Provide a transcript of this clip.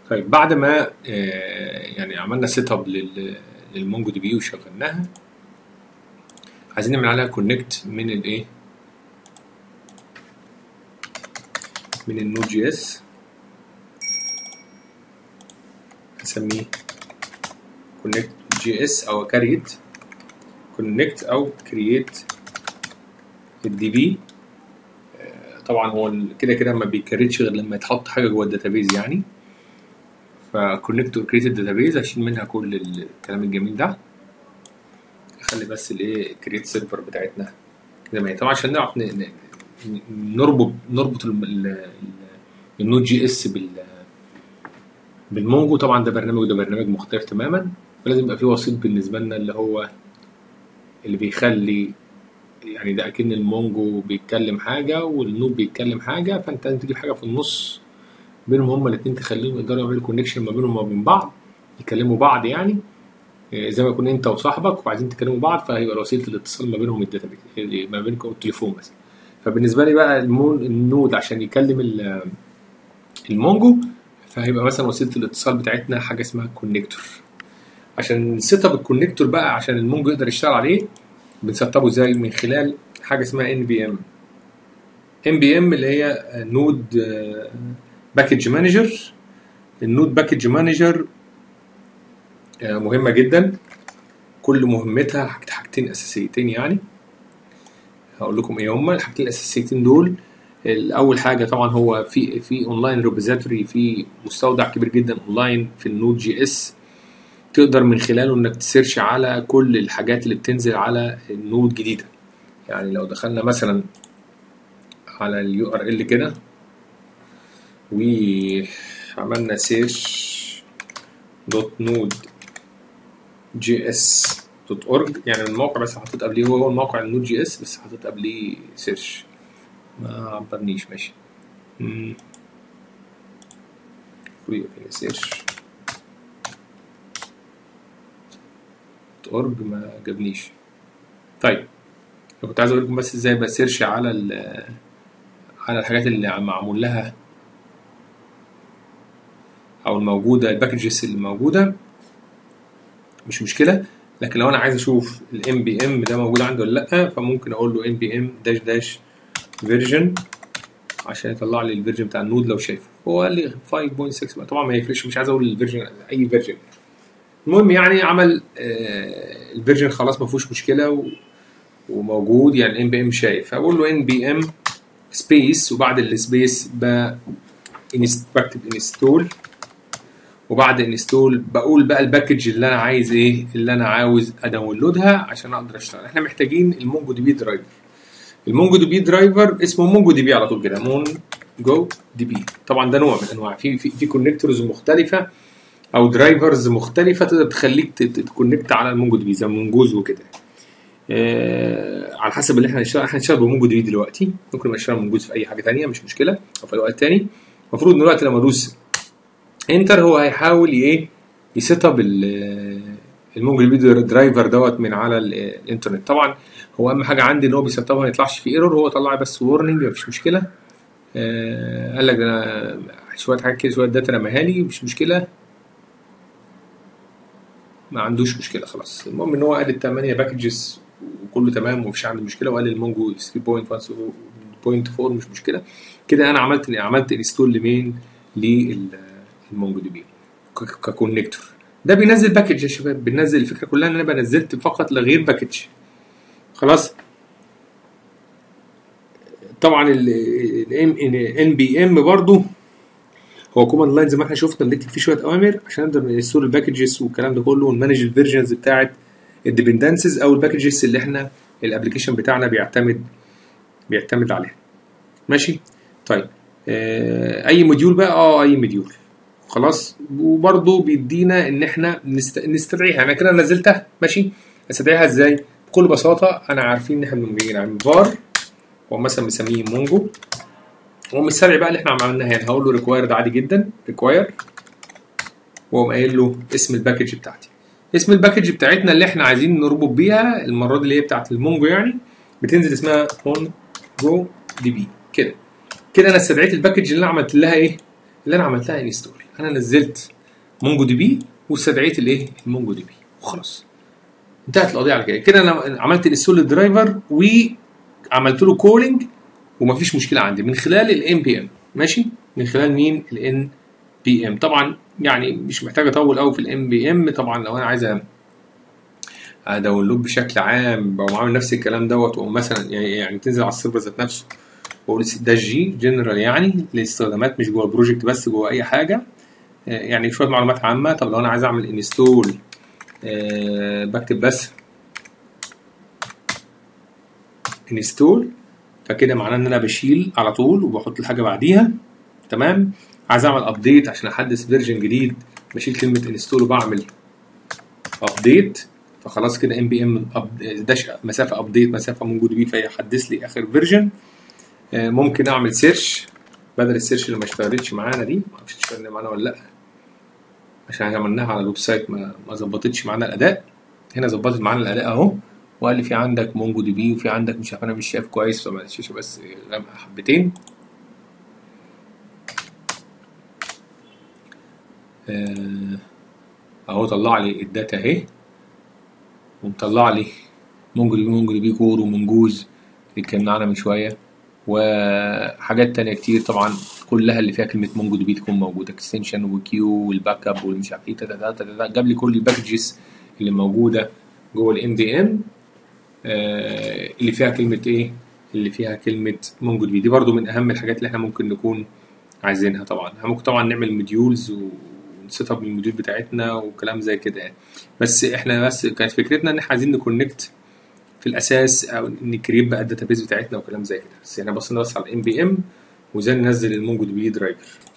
طيب بعد ما آه، يعني عملنا سيت اب للمونجو دي بي وشغلناها عايزين نعمل عليها كونكت من الايه من النود جي اس هسميه كونكت جي اس او كريت كونكت او كرييت الدي بي طبعا هو ال- كده كده ما بيكريتش غير لما يتحط حاجه جوه الداتابيز يعني فكونكت اور كريت الداتابيز اشيل منها كل الكلام الجميل ده اخلي بس الايه كريت سيرفر بتاعتنا زي ما هي طبعا عشان نعرف ن- ن- ن- نربط نربط ال- ال- ال- النود جي اس بال بالمونجو طبعا ده برنامج وده برنامج مختلف تماما ولازم يبقى في وسيط بالنسبه لنا اللي هو اللي بيخلي يعني ده اكن المونجو بيتكلم حاجه والنوب بيتكلم حاجه فانت لازم تجيب حاجه في النص بينهم هما الاثنين تخليهم يقدروا يعملوا كونكشن ما بينهم وما بين بعض يكلموا بعض يعني إيه، زي ما يكون انت وصاحبك وعايزين تكلموا بعض فهيبقى وسيله الاتصال ما بينهم الداتابيس ما بينكم التليفون بس فبالنسبه لي بقى المون النود عشان يكلم ال- المونجو فهيبقى مثلا وسيله الاتصال بتاعتنا حاجه اسمها كونكتور عشان سيت اب الكونكتور بقى عشان المونجو يقدر يشتغل عليه بنسطبه ازاي من خلال حاجه اسمها ان بي ام ان بي ام اللي هي نود باكج مانجر النود باكج مانجر مهمه جدا كل مهمتها حاجت- حاجتين اساسيتين يعني هقول لكم ايه هما الحاجتين الاساسيتين دول الاول حاجه طبعا هو في في اونلاين ريبوزيتوري في مستودع كبير جدا اونلاين في النود جي اس تقدر من خلاله انك تسيرش على كل الحاجات اللي بتنزل على النود جديده يعني لو دخلنا مثلا على اليو ار ال كده وعملنا سيرش دوت نود جي اس دوت اورج يعني الموقع بس حطيت قبليه هو هو الموقع النود جي اس بس حطيت قبليه سيرش ما عبرنيش ماشي مم. فري اوبن سيرش اورج ما جابنيش طيب أنا كنت عايز اقول لكم بس ازاي بسيرش على ال على الحاجات اللي معمول لها او الموجوده الباكجز اللي موجوده مش مشكله لكن لو انا عايز اشوف الام بي ام ده موجود عندي ولا لا فممكن اقول له ام بي ام داش داش فيرجن عشان يطلع لي الفيرجن بتاع النود لو شايفه هو قال لي 5.6 طبعا ما يفرقش مش عايز اقول الفيرجن اي فيرجن المهم يعني عمل آه الفيرجن خلاص ما فيهوش مشكله و وموجود يعني الام بي ام شايف فبقول له ان بي ام سبيس وبعد السبيس بكتب انستول وبعد انستول بقول بقى الباكج اللي انا عايز ايه اللي انا عاوز اداونلودها عشان اقدر اشتغل احنا محتاجين المونجو دي بي درايفر المونجو دي بي درايفر اسمه مونجو دي بي على طول كده مون جو دي بي طبعا ده نوع من انواع في في في كونكتورز مختلفه او درايفرز مختلفه تقدر تخليك تكونكت على المونجو دي بي زي مونجوز وكده آه على حسب اللي احنا هنشتغل احنا هنشتغل بمونجو دي بي دلوقتي ممكن نشتغل مونجوز في اي حاجه ثانيه مش مشكله او في اي وقت ثاني المفروض ان الوقت لما ادوس انتر هو هيحاول ايه يسيت اب المونجو دي بي درايفر دوت من على الانترنت طبعا هو اهم حاجه عندي ان هو بيسيت ما يطلعش في ايرور هو طلع بس وورنينج مفيش مشكله آه قال لك ده انا شويه حاجات كده شويه داتا رماها لي مش مشكله ما عندوش مشكله خلاص المهم ان هو قال الثمانيه باكجز وكله تمام ومفيش عندي مشكله وقال المونجو 3.1.4 مش مشكله كده انا عملت عملت انستول لمين للمونجو دي بي ككونكتور ده بينزل باكج يا شباب بننزل الفكره كلها ان انا بنزلت فقط لغير باكج خلاص طبعا الام ان بي ام برضو هو كوماند لاين زي ما احنا شفنا بنكتب فيه شويه اوامر عشان نقدر نستور الباكجز والكلام ده كله ونمانج الفيرجنز بتاعت الديبندنسز او الباكجز اللي احنا الابلكيشن بتاعنا بيعتمد بيعتمد عليها ماشي طيب آه اي موديول بقى اه اي موديول خلاص وبرضه بيدينا ان احنا نست... نستدعيها انا كده نزلتها ماشي استدعيها ازاي بكل بساطه انا عارفين ان احنا بنيجي نعمل فار هو مثلا مسميه مونجو هو مستدعي بقى اللي احنا عملناها يعني هقول له ريكوايرد عادي جدا ريكواير واقوم قايل له اسم الباكج بتاعتي اسم الباكج بتاعتنا اللي احنا عايزين نربط بيها المره دي اللي هي بتاعت المونجو يعني بتنزل اسمها مونجو دي بي كده كده انا استدعيت الباكج اللي انا عملت لها ايه اللي انا عملتها انستول انا نزلت مونجو دي بي واستدعيت الايه المونجو دي بي وخلاص انتهت القضيه على كده كده انا عملت انستول للدرايفر وعملت له كولينج ومفيش مشكله عندي من خلال الام بي ام ماشي من خلال مين الان بي ام طبعا يعني مش محتاج اطول قوي في الام بي ام طبعا لو انا عايز اداونلود بشكل عام بقوم عامل نفس الكلام دوت واقوم مثلا يعني, يعني تنزل على السيرفر ذات نفسه واقول ده جي جنرال يعني للاستخدامات مش جوه البروجكت بس جوه اي حاجه يعني شويه معلومات عامه طب لو انا عايز اعمل انستول أه بكتب بس انستول فكده معناه ان انا بشيل على طول وبحط الحاجه بعديها تمام عايز اعمل ابديت عشان احدث فيرجن جديد بشيل كلمه انستول وبعمل ابديت فخلاص كده ام بي ام داش مسافه ابديت مسافه موجود بيه فيحدث لي اخر فيرجن أه ممكن اعمل سيرش بدل السيرش اللي ما اشتغلتش معانا دي ما اعرفش اشتغلت معانا ولا لا عشان عملناها على الويب سايت ما ما ظبطتش معانا الاداء هنا ظبطت معانا الاداء اهو وقال لي في عندك مونجو دي بي وفي عندك مش عارف انا مش شايف كويس فما الشاشه بس غامقه حبتين اهو طلع لي الداتا اهي ومطلع لي مونجو دي بي مونجو دي بي كور ومنجوز اللي اتكلمنا عنها من شويه وحاجات تانية كتير طبعا كلها اللي فيها كلمة مونجو دي بي تكون موجودة اكستنشن وكيو والباك اب والمش عارف ايه جاب لي كل الباكجز اللي موجودة جوه الام دي ام اللي فيها كلمة ايه؟ اللي فيها كلمة مونجو دي بي دي برضو من أهم الحاجات اللي احنا ممكن نكون عايزينها طبعا ممكن طبعا نعمل موديولز ونسيت اب الموديول بتاعتنا وكلام زي كده يعني بس احنا بس كانت فكرتنا ان احنا عايزين نكونكت في الاساس او نكريت بقى الداتابيز بتاعتنا وكلام زي كده بس احنا بصينا بس على الام بي ام وازاي ننزل المونجو دي بي درايفر